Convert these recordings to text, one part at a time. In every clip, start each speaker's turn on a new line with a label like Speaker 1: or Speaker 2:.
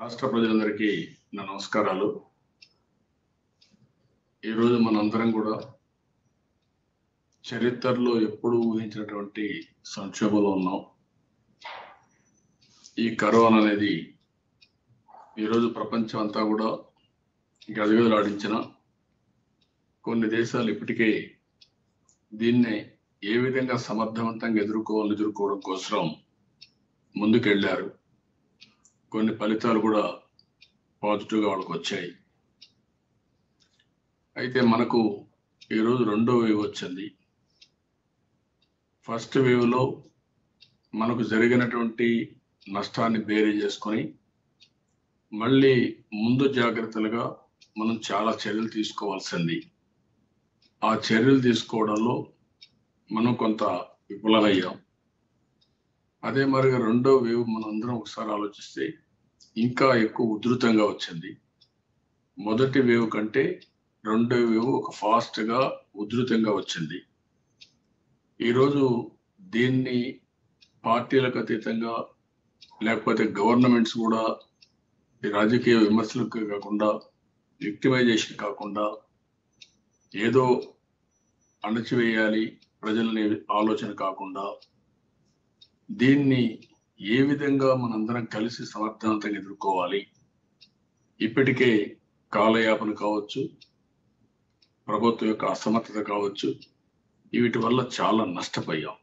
Speaker 1: రాష్ట్ర ప్రజలందరికీ నా నమస్కారాలు ఈరోజు మనందరం కూడా చరిత్రలో ఎప్పుడూ ఊహించినటువంటి సంక్షోభంలో ఉన్నాం ఈ కరోనా అనేది ఈరోజు ప్రపంచం అంతా కూడా గజగజలాడించిన కొన్ని దేశాలు ఇప్పటికే దీన్ని ఏ విధంగా సమర్థవంతంగా ఎదుర్కోవాలని ఎదుర్కోవడం కోసం ముందుకెళ్లారు కొన్ని ఫలితాలు కూడా పాజిటివ్గా వాళ్ళకి వచ్చాయి అయితే మనకు ఈరోజు రెండో వేవ్ వచ్చింది ఫస్ట్ వేవ్లో మనకు జరిగినటువంటి నష్టాన్ని బేరీ చేసుకొని మళ్ళీ ముందు జాగ్రత్తలుగా మనం చాలా చర్యలు తీసుకోవాల్సింది ఆ చర్యలు తీసుకోవడంలో మనం కొంత విఫలమయ్యాం అదే మరిగా రెండో వేవ్ మనం అందరం ఒకసారి ఆలోచిస్తే ఇంకా ఎక్కువ ఉధృతంగా వచ్చింది మొదటి వేవ్ కంటే రెండో వేవ్ ఒక ఫాస్ట్ గా ఉధృతంగా వచ్చింది ఈరోజు దీన్ని పార్టీలకు అతీతంగా లేకపోతే గవర్నమెంట్స్ కూడా ఈ రాజకీయ విమర్శలకు కాకుండా విక్టిమైజేషన్ కాకుండా ఏదో అణచివేయాలి ప్రజలని ఆలోచన కాకుండా దీన్ని ఏ విధంగా మనందరం కలిసి సమర్థవంతంగా ఎదుర్కోవాలి ఇప్పటికే కాలయాపన కావచ్చు ప్రభుత్వం యొక్క అసమర్థత కావచ్చు వీటి వల్ల చాలా నష్టపోయాం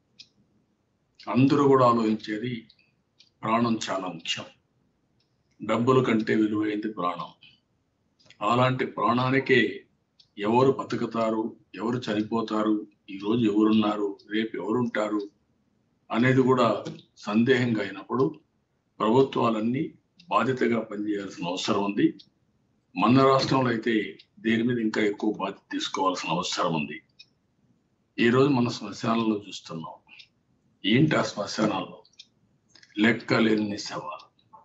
Speaker 1: అందరూ కూడా ఆలోచించేది ప్రాణం చాలా ముఖ్యం డబ్బుల కంటే విలువైంది ప్రాణం అలాంటి ప్రాణానికే ఎవరు బతుకుతారు ఎవరు చనిపోతారు ఈరోజు ఎవరున్నారు రేపు ఎవరుంటారు అనేది కూడా సందేహంగా అయినప్పుడు ప్రభుత్వాలన్నీ బాధ్యతగా పనిచేయాల్సిన అవసరం ఉంది మన రాష్ట్రంలో అయితే దీని మీద ఇంకా ఎక్కువ బాధ్యత తీసుకోవాల్సిన అవసరం ఉంది ఈరోజు మన శ్మశానాల్లో చూస్తున్నాం ఏంటి ఆ శ్మశానాల్లో లెక్కలేని సవాలు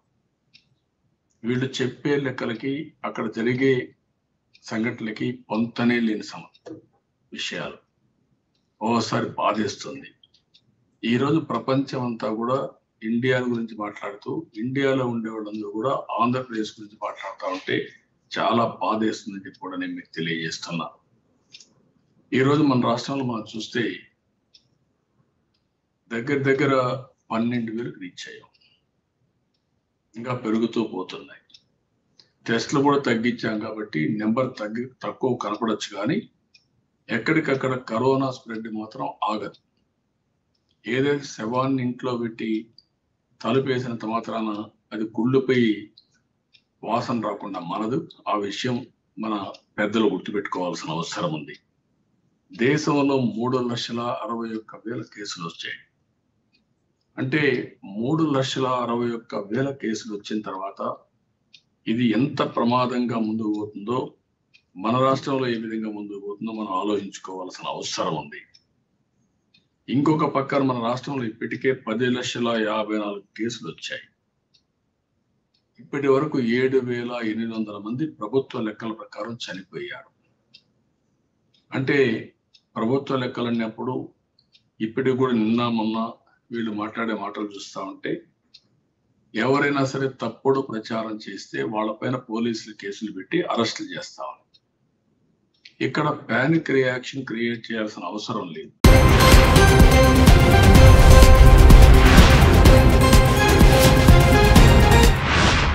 Speaker 1: వీళ్ళు చెప్పే లెక్కలకి అక్కడ జరిగే సంఘటనలకి పొంతనే లేని సమ విషయాలు ఓసారి బాధేస్తుంది ఈరోజు ప్రపంచం అంతా కూడా ఇండియా గురించి మాట్లాడుతూ ఇండియాలో ఉండే వాళ్ళందరూ కూడా ఆంధ్రప్రదేశ్ గురించి మాట్లాడుతూ ఉంటే చాలా బాధేస్తుందని చెప్పి కూడా నేను మీకు తెలియజేస్తున్నా ఈరోజు మన రాష్ట్రంలో మనం చూస్తే దగ్గర దగ్గర పన్నెండు వేలకు రీచ్ అయ్యాం ఇంకా పెరుగుతూ పోతున్నాయి టెస్ట్లు కూడా తగ్గించాం కాబట్టి నెంబర్ తగ్గి తక్కువ కనపడొచ్చు కానీ ఎక్కడికక్కడ కరోనా స్ప్రెడ్ మాత్రం ఆగదు ఏదైతే శవాన్ని ఇంట్లో పెట్టి తలుపేసినంత మాత్రాన అది కుళ్ళిపోయి వాసన రాకుండా మనదు ఆ విషయం మన పెద్దలు గుర్తుపెట్టుకోవాల్సిన అవసరం ఉంది దేశంలో మూడు లక్షల అరవై ఒక్క వేల కేసులు వచ్చాయి అంటే మూడు లక్షల అరవై ఒక్క వేల కేసులు వచ్చిన తర్వాత ఇది ఎంత ప్రమాదంగా ముందుకు పోతుందో మన రాష్ట్రంలో ఏ విధంగా ముందుకు పోతుందో మనం ఆలోచించుకోవాల్సిన అవసరం ఉంది ఇంకొక పక్కన మన రాష్ట్రంలో ఇప్పటికే పది లక్షల యాభై నాలుగు కేసులు వచ్చాయి ఇప్పటి వరకు ఏడు వేల ఎనిమిది వందల మంది ప్రభుత్వ లెక్కల ప్రకారం చనిపోయారు అంటే ప్రభుత్వ లెక్కలు అన్నప్పుడు ఇప్పటికి కూడా నిన్న మొన్న వీళ్ళు మాట్లాడే మాటలు చూస్తా ఉంటే ఎవరైనా సరే తప్పుడు ప్రచారం చేస్తే వాళ్ళపైన పోలీసులు కేసులు పెట్టి అరెస్టులు చేస్తా ఉన్నారు ఇక్కడ పానిక్ రియాక్షన్ క్రియేట్ చేయాల్సిన అవసరం లేదు